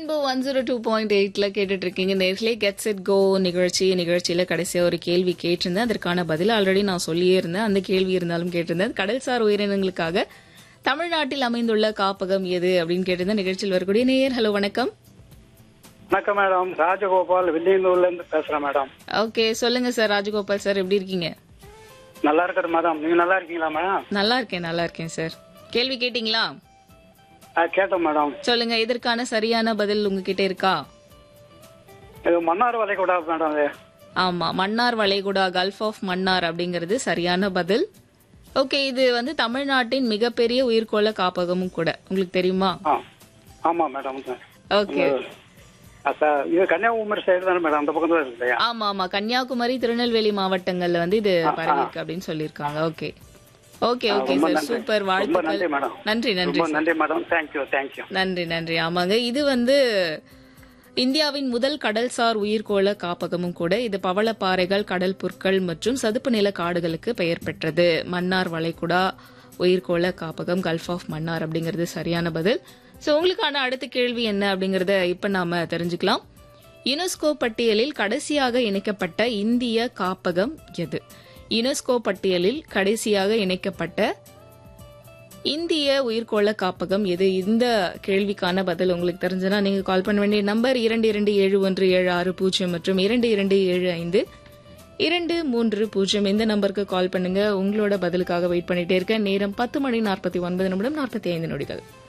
Rainbow one zero two point எயிட்ல கேட்டுட்டு இருக்கீங்க நேர்களே கெட்ஸ் இட் கோ நிகழ்ச்சி நிகழ்ச்சியில கடைசியா ஒரு கேள்வி கேட்டிருந்தேன் அதற்கான பதில் ஆல்ரெடி நான் சொல்லியே இருந்தேன் அந்த கேள்வி இருந்தாலும் கேட்டிருந்தேன் கடல்சார் உயிரினங்களுக்காக தமிழ்நாட்டில் அமைந்துள்ள காப்பகம் எது அப்படின்னு கேட்டிருந்தேன் நிகழ்ச்சியில் வரக்கூடிய நேயர் ஹலோ வணக்கம் வணக்கம் மேடம் ராஜகோபால் வில்லியனூர்ல இருந்து பேசுறேன் மேடம் ஓகே சொல்லுங்க சார் ராஜகோபால் சார் எப்படி இருக்கீங்க நல்லா இருக்கிற மேடம் நீங்க நல்லா இருக்கீங்களா மேடம் நல்லா இருக்கேன் நல்லா இருக்கேன் சார் கேள்வி கேட்டிங்களா ஆ, கேட்டோம் மேடம் சொல்லுங்க இதற்கான சரியான பதில் உங்ககிட்ட இருக்கா இது மன்னார் வளைகுடா மேடம் இது ஆமா மன்னார் வளைகுடா கல்ஃப் ஆஃப் மன்னார் அப்படிங்கிறது சரியான பதில் ஓகே இது வந்து தமிழ்நாட்டின் மிகப்பெரிய உயிர்கோள காப்பகமும் கூட உங்களுக்கு தெரியுமா ஆ ஆமா மேடம் ஓகே ஆ, சார் இது கன்னியாகுமரி சைடு தானே மேடம் அந்த பக்கம் தான் இருக்கு இல்லையா ஆமா ஆமா கன்னியாகுமரி திருநெல்வேலி மாவட்டங்கள்ல வந்து இது பரவி இருக்கு அப்படின்னு சொல்லியிருக்காங்க ஓகே ஓகே ஓகே ரொம்ப சார் நன்றி. சூப்பர் ரொம்ப நன்றி வாழ்த்துக்கள் மேடம் நன்றி நன்றி ரொம்ப நன்றி மேடம் தேங்க்யூ தேங்க்யூ நன்றி நன்றி ஆமாங்க இது வந்து இந்தியாவின் முதல் கடல்சார் உயிர்கோள காப்பகமும் கூட இது பவளப்பாறைகள் கடல் புற்கள் மற்றும் சதுப்பு நில காடுகளுக்கு பெயர் பெற்றது மன்னார் வளைகுடா உயிர்கோள காப்பகம் கல்ஃப் ஆஃப் மன்னார் அப்படிங்கிறது சரியான பதில் சோ உங்களுக்கான அடுத்த கேள்வி என்ன அப்படிங்கறத இப்ப நாம தெரிஞ்சுக்கலாம் யுனெஸ்கோ பட்டியலில் கடைசியாக இணைக்கப்பட்ட இந்திய காப்பகம் எது யுனெஸ்கோ பட்டியலில் கடைசியாக இணைக்கப்பட்ட இந்திய உயிர்கோள காப்பகம் எது இந்த கேள்விக்கான பதில் உங்களுக்கு தெரிஞ்சனா நீங்க கால் பண்ண வேண்டிய நம்பர் இரண்டு இரண்டு ஏழு ஒன்று ஏழு ஆறு பூஜ்ஜியம் மற்றும் இரண்டு இரண்டு ஏழு ஐந்து இரண்டு மூன்று பூஜ்ஜியம் இந்த நம்பருக்கு கால் பண்ணுங்க உங்களோட பதிலுக்காக வெயிட் பண்ணிட்டே இருக்க நேரம் பத்து மணி நாற்பத்தி ஒன்பது நிமிடம் நாற்பத்தி ஐந்து நொடிகள்